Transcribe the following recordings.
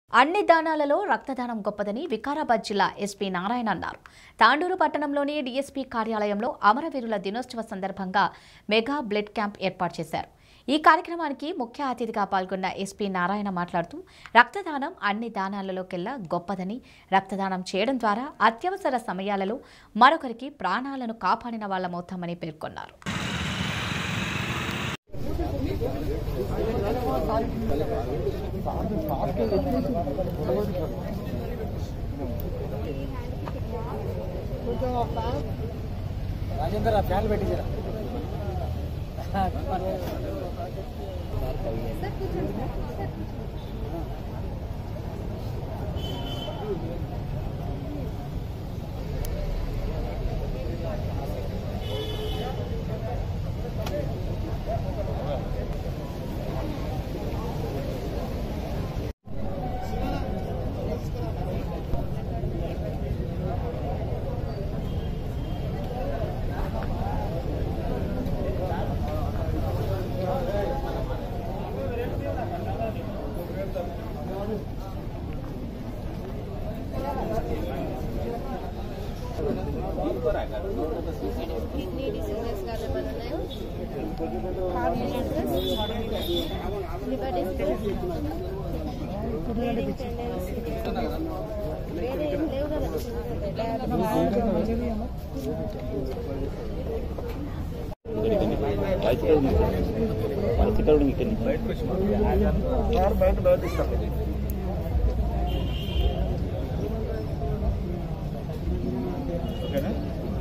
అన్ని దానాలలో రక్తదానం గొప్పదని వికారాబాద్ జిల్లా ఎస్పీ నారాయణ అన్నారు తాండూరు పట్టణంలోని డీఎస్పీ కార్యాలయంలో అమరవీరుల దినోత్సవ సందర్భంగా మెగా బ్లడ్ క్యాంప్ ఏర్పాటు చేశారు ఈ కార్యక్రమానికి ముఖ్య అతిథిగా పాల్గొన్న ఎస్పీ నారాయణ మాట్లాడుతూ రక్తదానం అన్ని దానాలలోకెల్లా గొప్పదని రక్తదానం చేయడం ద్వారా అత్యవసర సమయాలలో మరొకరికి ప్రాణాలను కాపాడిన వాళ్ళమవుతామని పేర్కొన్నారు రాజేందర్ ఆ ఫ్యాన్లు పెట్టించారా కిడ్నీ డిసీజెస్ కానీ ఏమైనా ఉన్నాయో heart diseases liver diseases bleeding tendency వేరే ఏం లేవు కదా బయట బయట ఇస్తాం ఓకేనా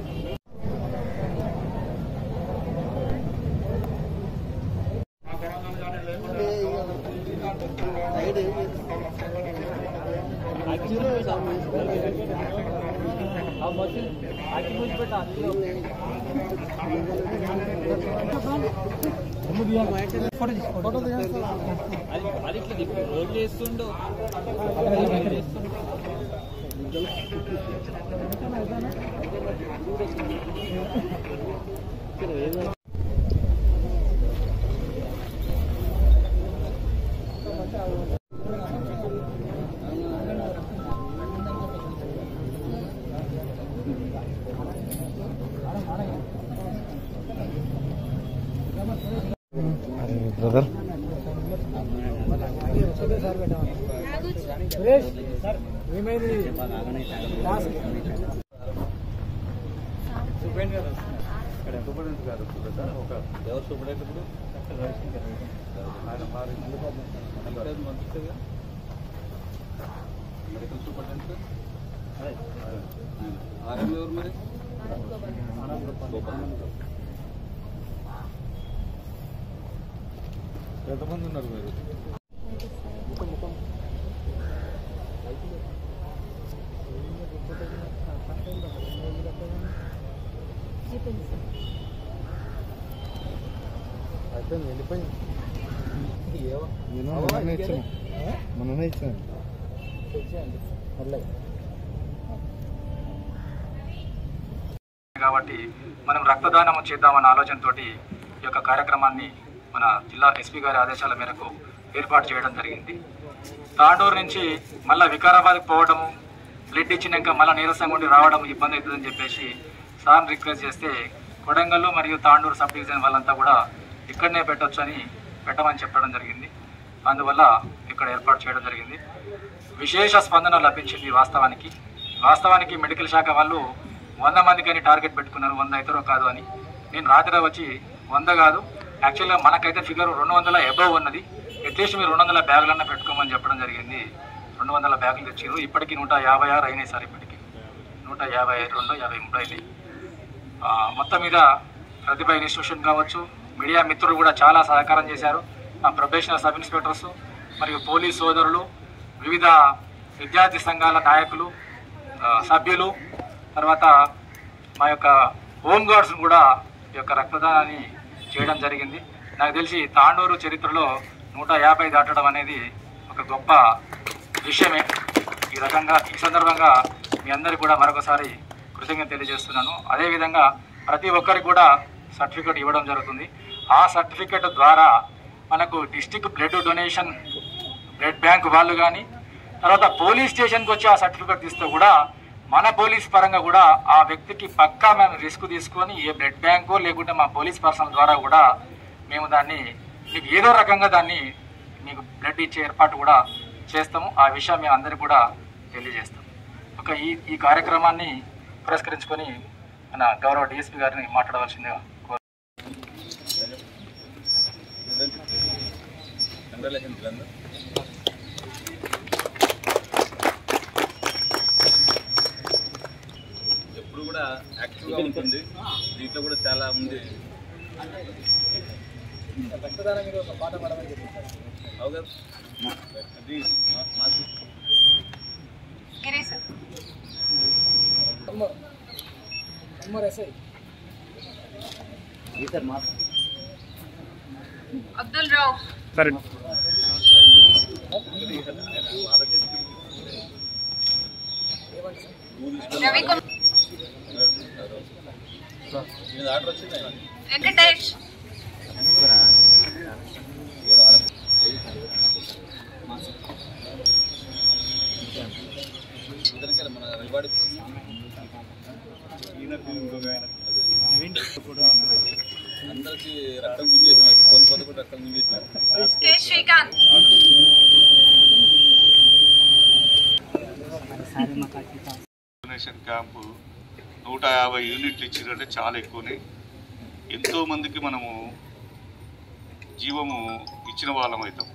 ఫోటో బ్రదర్ సురేష్ ఏమైంది టాస్క్ సూపరింట్ గారు ఇక్కడ ఎంత పడింది గారు సార్ ఒక ఎవరు సూపరింట్ ఇప్పుడు ఆయన మారి మంచిగా మెడికల్ సూపరింటెండెంట్ ఆర్ఎం ఎవరు మరి గోపాల్ ఎంతమంది ఉన్నారు మీరు అయిపోయింది వెళ్ళిపోయింది నేను మొన్ననే ఇచ్చాను మొన్ననే ఇచ్చాను కాబట్టి మనం రక్తదానం చేద్దామన్న ఆలోచనతో ఈ యొక్క కార్యక్రమాన్ని మన జిల్లా ఎస్పీ గారి ఆదేశాల మేరకు ఏర్పాటు చేయడం జరిగింది తాండూరు నుంచి మళ్ళీ వికారాబాద్కి పోవడము బ్లడ్ ఇచ్చినాక మళ్ళీ నీరసంగా ఉండి రావడం ఇబ్బంది అవుతుందని చెప్పేసి సార్ని రిక్వెస్ట్ చేస్తే కొడంగల్ మరియు తాండూరు సబ్ డివిజన్ వాళ్ళంతా కూడా ఇక్కడనే పెట్టొచ్చు అని పెట్టమని చెప్పడం జరిగింది అందువల్ల ఇక్కడ ఏర్పాటు చేయడం జరిగింది విశేష స్పందన లభించింది వాస్తవానికి వాస్తవానికి మెడికల్ శాఖ వాళ్ళు వంద మందికని టార్గెట్ పెట్టుకున్నారు వంద అవుతారో కాదు అని నేను రాత్రి వచ్చి వంద కాదు యాక్చువల్గా మనకైతే ఫిగర్ రెండు వందల ఎబవ్ ఉన్నది అట్లీస్ట్ మీరు రెండు వందల బ్యాగులన్నా పెట్టుకోమని చెప్పడం జరిగింది రెండు వందల బ్యాగులు తెచ్చారు ఇప్పటికి నూట యాభై ఆరు అయినాయి సార్ ఇప్పటికి నూట యాభై రెండు యాభై మూడు అయినాయి ఆ, మొత్తం మీద ప్రతిభ ఇన్స్టిట్యూషన్ కావచ్చు మీడియా మిత్రులు కూడా చాలా సహకారం చేశారు మా ప్రొబేషనల్ సబ్ ఇన్స్పెక్టర్స్ మరియు పోలీస్ సోదరులు వివిధ విద్యార్థి సంఘాల నాయకులు ఆ, సభ్యులు తర్వాత మా యొక్క హోమ్ గార్డ్స్ కూడా ఈ యొక్క రక్తదానాన్ని చేయడం జరిగింది నాకు తెలిసి తాండూరు చరిత్రలో నూట యాభై దాటడం అనేది ఒక గొప్ప విషయమే ఈ రకంగా ఈ సందర్భంగా మీ అందరికీ కూడా మరొకసారి కృతజ్ఞత తెలియజేస్తున్నాను అదేవిధంగా ప్రతి ఒక్కరికి కూడా సర్టిఫికేట్ ఇవ్వడం జరుగుతుంది ఆ సర్టిఫికేట్ ద్వారా మనకు district blood donation blood bank వాళ్ళు కానీ తర్వాత పోలీస్ స్టేషన్కి వచ్చి ఆ సర్టిఫికేట్ తీస్తే కూడా మన పోలీస్ పరంగా కూడా ఆ వ్యక్తికి పక్కా మేము రిస్క్ తీసుకొని ఏ బ్లడ్ బ్యాంకో లేకుంటే మా పోలీస్ పర్సనల్ ద్వారా కూడా మేము దాన్ని మీకు ఏదో రకంగా దాన్ని మీకు బ్లడ్ ఇచ్చే ఏర్పాటు కూడా చేస్తాము ఆ విషయం మేము అందరికీ కూడా తెలియజేస్తాం ఒక ఈ ఈ కార్యక్రమాన్ని పురస్కరించుకొని మన గౌరవ డిఎస్పీ గారిని మాట్లాడవలసిందిగా కోరు కంగ్రాచులేషన్స్ వీళ్ళందరూ ఎప్పుడు కూడా యాక్టివ్గా ఉంటుంది దీంట్లో కూడా చాలా ఉంది అవు కదా? అది మా- మాకు అబ్దుల్ రావు రవికుమార్ ఇది ఆర్డర్ వచ్చింది వెంకటేష్ ఇద్దరికే మన రివార్డ్ అందరికి రక్తం గుంజేసాం కొన్ని పొద్దు కూడా రక్తం గుంజేసాం కె శ్రీకాంత్ డొనేషన్ క్యాంపు నూట యాభై యూనిట్లు ఇచ్చినట్టే చాలా ఎక్కువనే ఎంతో మందికి మనము జీవము ఇచ్చిన వాళ్ళం అవుతాం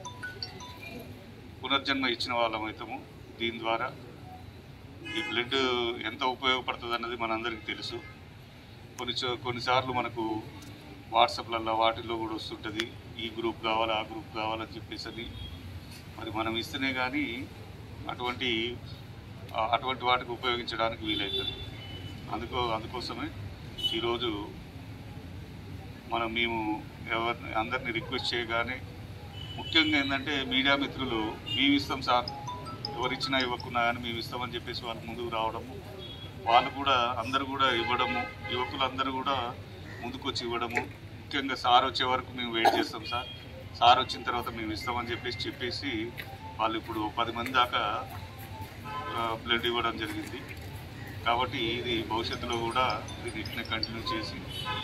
పునర్జన్మ ఇచ్చిన వాళ్ళం అవుతాము దీని ద్వారా ఈ బ్లడ్ ఎంత ఉపయోగపడుతుంది అన్నది మనందరికీ తెలుసు కొన్ని చో- కొన్నిసార్లు మనకు వాట్సాప్లలో వాటిల్లో కూడా వస్తుంటుంది ఈ గ్రూప్ కావాలి ఆ గ్రూప్ కావాలని చెప్పేసి అని మరి మనం ఇస్తేనే కానీ అటువంటి ఆ, అటువంటి వాటికి ఉపయోగించడానికి వీలవుతుంది అందుకో అందుకోసమే ఈరోజు మనం మేము ఎవరిని అందరినీ రిక్వెస్ట్ చేయగానే ముఖ్యంగా ఏంటంటే మీడియా మిత్రులు మేము ఇస్తాం సార్ ఎవరిచ్చినా ఇవ్వకున్నా కానీ మేము ఇస్తామని చెప్పేసి వాళ్ళు ముందుకు రావడము వాళ్ళు కూడా అందరూ కూడా ఇవ్వడము యువకులు అందరూ కూడా ముందుకు వచ్చి ఇవ్వడము ముఖ్యంగా సార్ వచ్చే వరకు మేము వెయిట్ చేస్తాం సార్ సార్ వచ్చిన తర్వాత మేము ఇస్తామని చెప్పేసి చెప్పేసి వాళ్ళు ఇప్పుడు పది మంది దాకా బ్లడ్ ఇవ్వడం జరిగింది కాబట్టి ఇది భవిష్యత్తులో కూడా ఇది ఇట్లనే కంటిన్యూ చేసి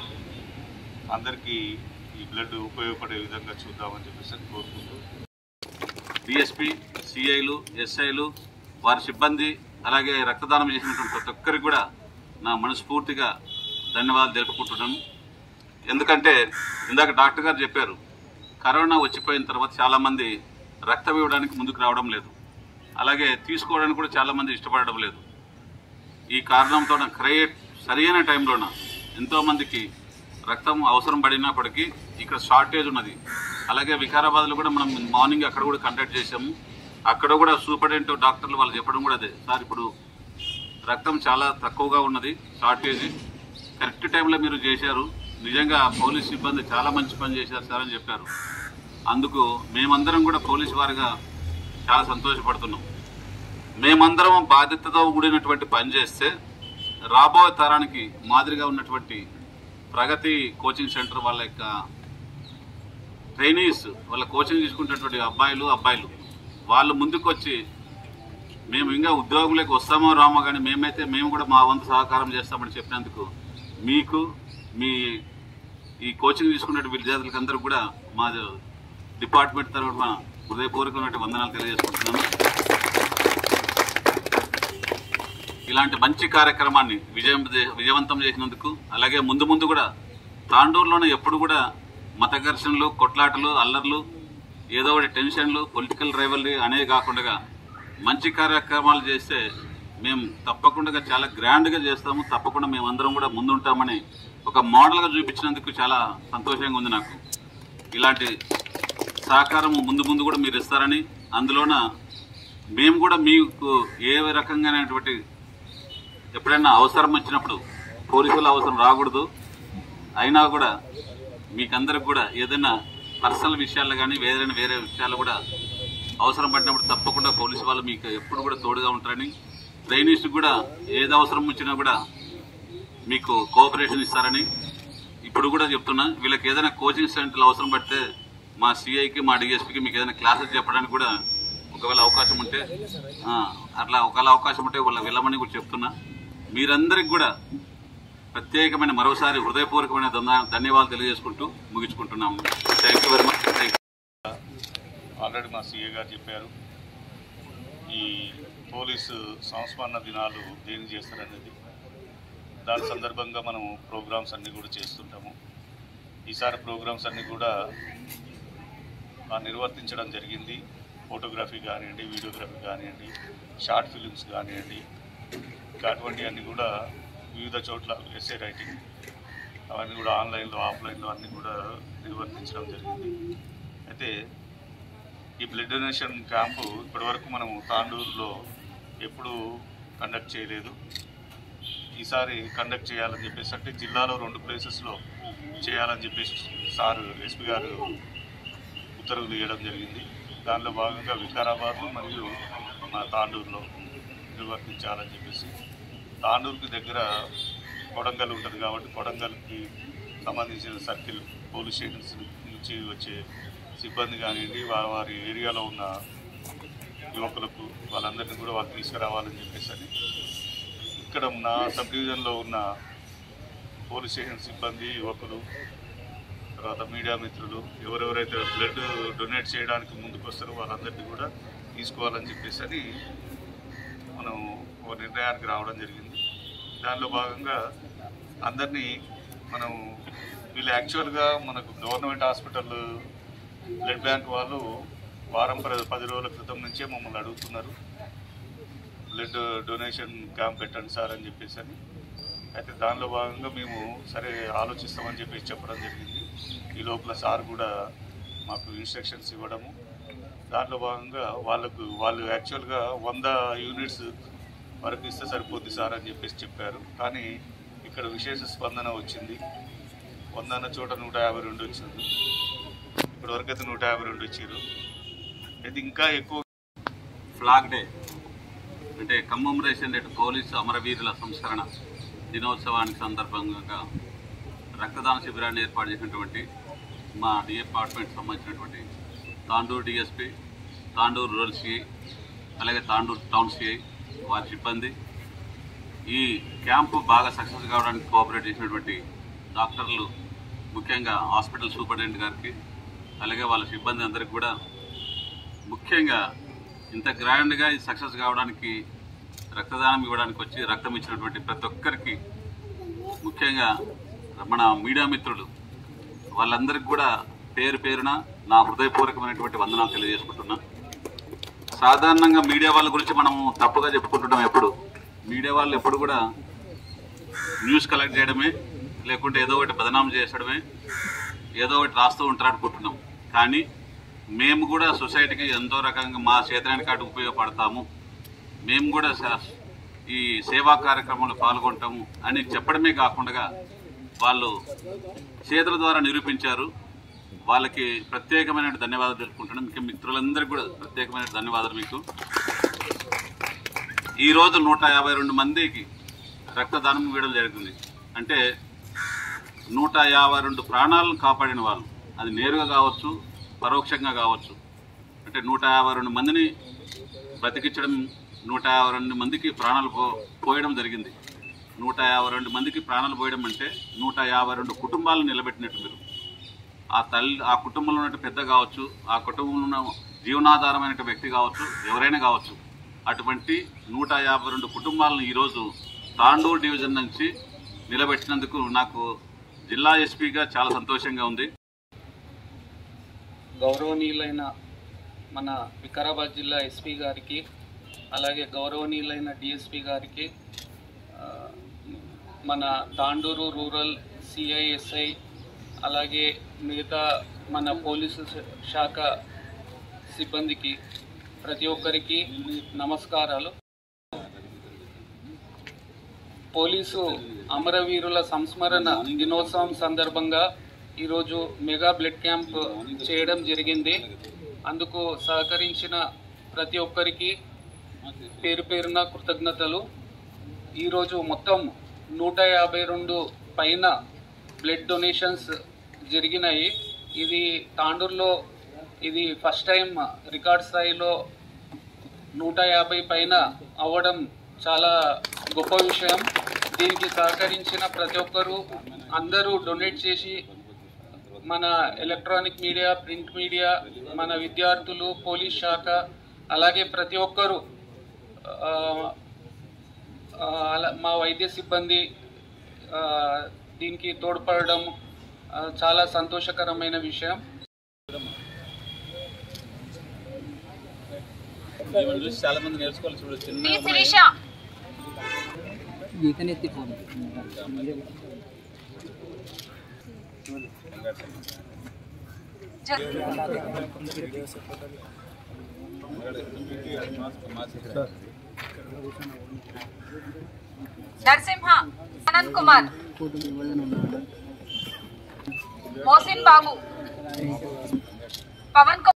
అందరికీ ఈ బ్లడ్ ఉపయోగపడే విధంగా చూద్దామని చెప్పేసి అని కోరుకుంటూ డిఎస్పి సిఐలు ఎస్ఐలు వారి సిబ్బంది అలాగే రక్తదానం చేసినటువంటి ప్రతి ఒక్కరికి కూడా నా మనస్ఫూర్తిగా ధన్యవాదాలు తెలుపుకుంటున్నాను ఎందుకంటే ఇందాక డాక్టర్ గారు చెప్పారు కరోనా వచ్చిపోయిన తర్వాత చాలామంది రక్తం ఇవ్వడానికి ముందుకు రావడం లేదు అలాగే తీసుకోవడానికి కూడా చాలామంది ఇష్టపడడం లేదు ఈ కారణంతో క్రియేట్ సరైన టైంలోన ఎంతోమందికి రక్తం అవసరం పడినప్పటికీ ఇక్కడ షార్టేజ్ ఉన్నది అలాగే వికారాబాద్లో కూడా మనం మార్నింగ్ అక్కడ కూడా కండక్ట్ చేసాము అక్కడ కూడా సూపరింటెండెంట్ డాక్టర్లు వాళ్ళు చెప్పడం కూడా అదే సార్ ఇప్పుడు రక్తం చాలా తక్కువగా ఉన్నది షార్టేజ్ కరెక్ట్ టైంలో మీరు చేశారు నిజంగా పోలీస్ సిబ్బంది చాలా మంచి పని చేశారు సార్ అని చెప్పారు అందుకు మేమందరం కూడా పోలీస్ వారిగా చాలా సంతోషపడుతున్నాం మేమందరం బాధ్యతతో కూడినటువంటి పని చేస్తే రాబోయే తరానికి మాదిరిగా ఉన్నటువంటి ప్రగతి కోచింగ్ సెంటర్ వాళ్ళ యొక్క ట్రైనీస్ వాళ్ళ కోచింగ్ తీసుకునేటువంటి అబ్బాయిలు అబ్బాయిలు వాళ్ళు ముందుకు వచ్చి మేము ఇంకా ఉద్యోగంలోకి వస్తామో రామో కానీ మేమైతే మేము కూడా మా వంతు సహకారం చేస్తామని చెప్పినందుకు మీకు మీ ఈ కోచింగ్ తీసుకునే విద్యార్థులకు అందరూ కూడా మా డిపార్ట్మెంట్ తరఫున హృదయపూర్వకమైన వందనాలు తెలియజేసుకుంటున్నాను ఇలాంటి మంచి కార్యక్రమాన్ని విజయం విజయవంతం చేసినందుకు అలాగే ముందు ముందు కూడా తాండూరులోనే ఎప్పుడు కూడా మత ఘర్షణలు కొట్లాటలు అల్లర్లు ఏదో ఒకటి టెన్షన్లు పొలిటికల్ రైవల్రీ అనేవి కాకుండా మంచి కార్యక్రమాలు చేస్తే మేము తప్పకుండా చాలా గ్రాండ్గా చేస్తాము తప్పకుండా మేమందరం కూడా ముందుంటామని ఒక మోడల్గా చూపించినందుకు చాలా సంతోషంగా ఉంది నాకు ఇలాంటి సహకారం ముందు ముందు కూడా మీరు ఇస్తారని అందులోన మేము కూడా మీకు ఏ రకంగానటువంటి ఎప్పుడైనా అవసరం వచ్చినప్పుడు పోలీసుల అవసరం రాకూడదు అయినా కూడా మీకందరికి కూడా ఏదైనా పర్సనల్ విషయాల్లో కానీ ఏదైనా వేరే విషయాలు కూడా అవసరం పడినప్పుడు తప్పకుండా పోలీసు వాళ్ళు మీకు ఎప్పుడు కూడా తోడుగా ఉంటారని ట్రైనీస్ కూడా ఏది అవసరం వచ్చినా కూడా మీకు కోఆపరేషన్ ఇస్తారని ఇప్పుడు కూడా చెప్తున్నా వీళ్ళకి ఏదైనా కోచింగ్ సెంటర్లు అవసరం పడితే మా సిఐకి మా డిఎస్పీకి మీకు ఏదైనా క్లాసెస్ చెప్పడానికి కూడా ఒకవేళ అవకాశం ఉంటే ఆ, అట్లా ఒకవేళ అవకాశం ఉంటే వాళ్ళ వెళ్ళమని కూడా చెప్తున్నా మీరందరికి కూడా ప్రత్యేకమైన మరోసారి హృదయపూర్వకమైన ధన్య- ధన్యవాదాలు తెలియజేసుకుంటూ ముగించుకుంటున్నాము thank you very much thank you already మా సీఏ గారు చెప్పారు ఈ పోలీసు సంస్మరణ దినాలు దేనికి చేస్తారనేది దాని సందర్భంగా మనం ప్రోగ్రామ్స్ అన్నీ కూడా చేస్తుంటాము ఈసారి ప్రోగ్రామ్స్ అన్నీ కూడా ఆ, నిర్వర్తించడం జరిగింది ఫోటోగ్రఫీ కానివ్వండి వీడియోగ్రఫీ కానివ్వండి షార్ట్ ఫిలిమ్స్ కానివ్వండి ఇంకా అటువంటివన్నీ కూడా వివిధ చోట్ల ఎస్ఏ రైటింగ్ అవన్నీ కూడా ఆన్లైన్లో ఆఫ్లైన్లో అన్నీ కూడా నిర్వర్తించడం జరిగింది అయితే ఈ బ్లడ్ డొనేషన్ క్యాంపు ఇప్పటివరకు మనం తాండూరులో ఎప్పుడు కండక్ట్ చేయలేదు ఈసారి కండక్ట్ చేయాలని చెప్పేసి అంటే జిల్లాలో రెండు ప్లేసెస్లో చేయాలని చెప్పేసి సార్ ఎస్పీ గారు ఉత్తర్వులు ఇవ్వడం జరిగింది దానిలో భాగంగా వికారాబాద్ మరియు మన తాండూరులో నిర్వర్తించాలని చెప్పేసి తాండూరుకి దగ్గర కొడంగల్ ఉంటుంది కాబట్టి కొడంగల్కి సంబంధించిన సర్కిల్ పోలీస్ స్టేషన్స్ నుంచి వచ్చే సిబ్బంది కానివ్వండి వా- వారి ఏరియాలో ఉన్న యువకులకు వాళ్ళందరినీ కూడా వాళ్ళు తీసుకురావాలని చెప్పేసి అని ఇక్కడ నా సబ్ డివిజన్లో ఉన్న పోలీస్ స్టేషన్ సిబ్బంది యువకులు తర్వాత మీడియా మిత్రులు ఎవరెవరైతే బ్లడ్ డొనేట్ చేయడానికి ముందుకు వస్తారో వాళ్ళందరినీ కూడా తీసుకోవాలని చెప్పేసి అని మనం ఒక నిర్ణయానికి రావడం జరిగింది దానిలో భాగంగా అందరినీ మనం వీళ్ళు యాక్చువల్గా మనకు గవర్నమెంట్ హాస్పిటల్ బ్లడ్ బ్యాంక్ వాళ్ళు వారం ప- పది రోజుల క్రితం నుంచే మమ్మల్ని అడుగుతున్నారు బ్లడ్ డొనేషన్ క్యాంప్ పెట్టండి సార్ అని చెప్పేసి అని అయితే దానిలో భాగంగా మేము సరే ఆలోచిస్తామని చెప్పేసి చెప్పడం జరిగింది ఈ లోపల సార్ కూడా మాకు ఇన్స్ట్రక్షన్స్ ఇవ్వడము దాంట్లో భాగంగా వాళ్ళకు వాళ్ళు యాక్చువల్గా వంద యూనిట్స్ వరకు ఇస్తే సరిపోద్ది సార్ అని చెప్పేసి చెప్పారు కానీ ఇక్కడ విశేష స్పందన వచ్చింది వంద అన్న చోట నూట యాభై రెండు వచ్చింది ఇప్పటి వరకు అయితే నూట యాభై రెండు వచ్చారు అయితే ఇంకా ఎక్కువ ఫ్లాగ్ డే అంటే కమ్మమరేషన్ రేటు పోలీసు అమరవీరుల సంస్కరణ దినోత్సవానికి సందర్భంగా రక్తదాన శిబిరాన్ని ఏర్పాటు చేసినటువంటి మా డిపార్ట్మెంట్ సంబంధించినటువంటి Tandur DSP Tandur rural CI అలాగే తాండూరు టౌన్ సిఐ వారి సిబ్బంది ఈ క్యాంపు బాగా సక్సెస్ కావడానికి కోఆపరేట్ చేసినటువంటి డాక్టర్లు ముఖ్యంగా హాస్పిటల్ సూపరింటెండెంట్ గారికి అలాగే వాళ్ళ సిబ్బంది అందరికి కూడా ముఖ్యంగా ఇంత గ్రాండ్గా ఇది సక్సెస్ కావడానికి రక్తదానం ఇవ్వడానికి వచ్చి రక్తం ఇచ్చినటువంటి ప్రతి ఒక్కరికి ముఖ్యంగా మన మీడియా మిత్రులు వాళ్ళందరికీ కూడా పేరు పేరున నా హృదయపూర్వకమైనటువంటి వందనాలు తెలియజేసుకుంటున్నా సాధారణంగా మీడియా వాళ్ళ గురించి మనం తప్పుగా చెప్పుకుంటున్నాం ఎప్పుడు మీడియా వాళ్ళు ఎప్పుడు కూడా న్యూస్ కలెక్ట్ చేయడమే లేకుంటే ఏదో ఒకటి బదనాం చేసడమే ఏదో ఒకటి రాస్తూ ఉంటారు అనుకుంటున్నాం కానీ మేము కూడా సొసైటీకి ఎంతో రకంగా మా చేతనాన్ని కాటు ఉపయోగపడతాము మేము కూడా స- ఈ సేవా కార్యక్రమంలో పాల్గొంటాము అని చెప్పడమే కాకుండా వాళ్ళు చేతుల ద్వారా నిరూపించారు వాళ్ళకి ప్రత్యేకమైన ధన్యవాదాలు తెలుపుకుంటున్నాను ఇంకా మిత్రులందరికీ కూడా ప్రత్యేకమైన ధన్యవాదాలు మీకు ఈ రోజు నూట యాభై రెండు మందికి రక్తదానం ఇవ్వడం జరిగింది అంటే నూట యాభై రెండు ప్రాణాలను కాపాడిన వాళ్ళు అది నేరుగా కావచ్చు పరోక్షంగా కావచ్చు అంటే నూట యాభై రెండు మందిని బతికించడం నూట యాభై రెండు మందికి ప్రాణాలు పో పోయడం జరిగింది నూట యాభై రెండు మందికి ప్రాణాలు పోయడం అంటే నూట యాభై రెండు కుటుంబాలను నిలబెట్టినట్టు మీరు ఆ తల్లి ఆ కుటుంబంలో ఉన్న పెద్ద కావచ్చు ఆ కుటుంబంలో ఉన్న జీవనాధారమైన వ్యక్తి కావచ్చు ఎవరైనా కావచ్చు అటువంటి నూట యాభై రెండు కుటుంబాలను ఈరోజు తాండూరు డివిజన్ నుంచి నిలబెట్టినందుకు నాకు జిల్లా ఎస్పీగా చాలా సంతోషంగా ఉంది గౌరవనీయులైన మన వికారాబాద్ జిల్లా ఎస్పీ గారికి అలాగే గౌరవనీయులైన డిఎస్పి గారికి ఆ, మన తాండూరు రూరల్ సిఐఎస్ఐ అలాగే మిగతా మన పోలీసు శ- శాఖ సిబ్బందికి ప్రతి ఒక్కరికి నమస్కారాలు పోలీసు అమరవీరుల సంస్మరణ దినోత్సవం సందర్భంగా ఈరోజు మెగా బ్లడ్ క్యాంప్ చేయడం జరిగింది అందుకు సహకరించిన ప్రతి ఒక్కరికి పేరు పేరున కృతజ్ఞతలు ఈరోజు మొత్తం నూట యాభై రెండు పైన బ్లడ్ డొనేషన్స్ జరిగినాయి ఇది తాండూరులో ఇది ఫస్ట్ టైం రికార్డ్ స్థాయిలో నూట యాభై పైన అవ్వడం చాలా గొప్ప విషయం దీనికి సహకరించిన ప్రతి ఒక్కరూ అందరూ డొనేట్ చేసి మన ఎలక్ట్రానిక్ మీడియా ప్రింట్ మీడియా మన విద్యార్థులు పోలీస్ శాఖ అలాగే ప్రతి ఒక్కరూ ఆ, ఆ, అలా మా వైద్య సిబ్బంది ఆ, దీనికి తోడ్పడడం ఆ, చాలా సంతోషకరమైన విషయం చూసి చాలా మంది నేర్చుకోవాలి చూడు చిన్న నరసింహ అనంత్ కుమార్ మోసిన్ బాబు పవన్ కుమార్